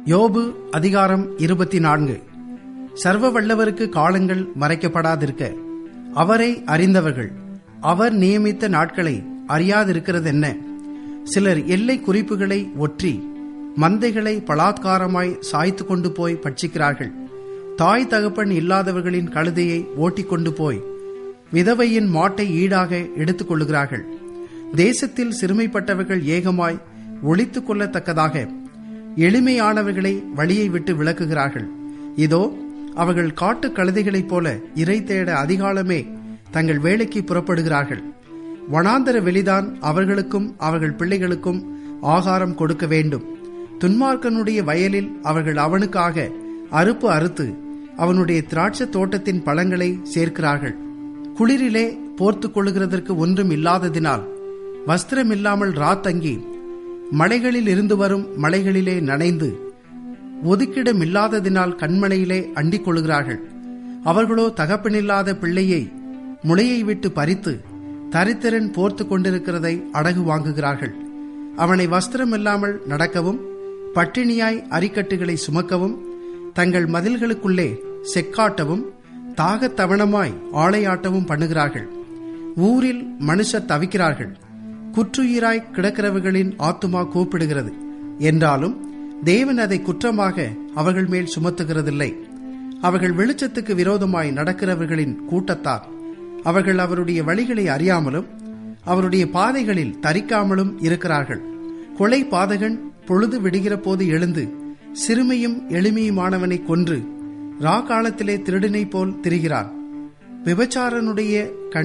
யோபு அதிகாரம் இருபத்தி நான்கு சர்வ வல்லவருக்கு காலங்கள் மறைக்கப்படாதிருக்க அவரை அறிந்தவர்கள் அவர் நியமித்த நாட்களை அறியாதிருக்கிறதென்ன சிலர் எல்லை குறிப்புகளை ஒற்றி மந்தைகளை பலாத்காரமாய் சாய்த்து கொண்டு போய் பட்சிக்கிறார்கள் தாய் தகப்பன் இல்லாதவர்களின் கழுதையை ஓட்டிக்கொண்டு போய் விதவையின் மாட்டை ஈடாக எடுத்துக் கொள்ளுகிறார்கள் தேசத்தில் சிறுமைப்பட்டவர்கள் ஏகமாய் ஒழித்துக் கொள்ளத்தக்கதாக எளிமையானவர்களை வழியை விட்டு விலக்குகிறார்கள் இதோ அவர்கள் காட்டு கழுதைகளைப் போல இறை தேட அதிகாலமே தங்கள் வேலைக்கு புறப்படுகிறார்கள் வனாந்தர வெளிதான் அவர்களுக்கும் அவர்கள் பிள்ளைகளுக்கும் ஆகாரம் கொடுக்க வேண்டும் துன்மார்க்கனுடைய வயலில் அவர்கள் அவனுக்காக அறுப்பு அறுத்து அவனுடைய திராட்சை தோட்டத்தின் பழங்களை சேர்க்கிறார்கள் குளிரிலே போர்த்து கொள்ளுகிறதற்கு ஒன்றும் இல்லாததினால் வஸ்திரமில்லாமல் ராத்தங்கி மலைகளில் இருந்து வரும் மலைகளிலே நனைந்து ஒதுக்கிடம் இல்லாததினால் கண்மலையிலே அண்டிக் கொள்கிறார்கள் அவர்களோ தகப்பனில்லாத பிள்ளையை முளையை விட்டு பறித்து தரித்திரன் போர்த்து கொண்டிருக்கிறதை அடகு வாங்குகிறார்கள் அவனை வஸ்திரம் இல்லாமல் நடக்கவும் பட்டினியாய் அரிக்கட்டுகளை சுமக்கவும் தங்கள் மதில்களுக்குள்ளே செக்காட்டவும் தாகத்தவணமாய் ஆளையாட்டவும் பண்ணுகிறார்கள் ஊரில் மனுஷர் தவிக்கிறார்கள் குற்றுயிராய் கிடக்கிறவர்களின் ஆத்துமா கூப்பிடுகிறது என்றாலும் தேவன் அதை குற்றமாக அவர்கள் மேல் சுமத்துகிறதில்லை அவர்கள் வெளிச்சத்துக்கு விரோதமாய் நடக்கிறவர்களின் கூட்டத்தார் அவர்கள் அவருடைய வழிகளை அறியாமலும் அவருடைய பாதைகளில் தரிக்காமலும் இருக்கிறார்கள் கொலை பாதகன் பொழுது விடுகிற போது எழுந்து சிறுமையும் எளிமையுமானவனை கொன்று ரா காலத்திலே திருடனை போல் திரிகிறான் விபச்சாரனுடைய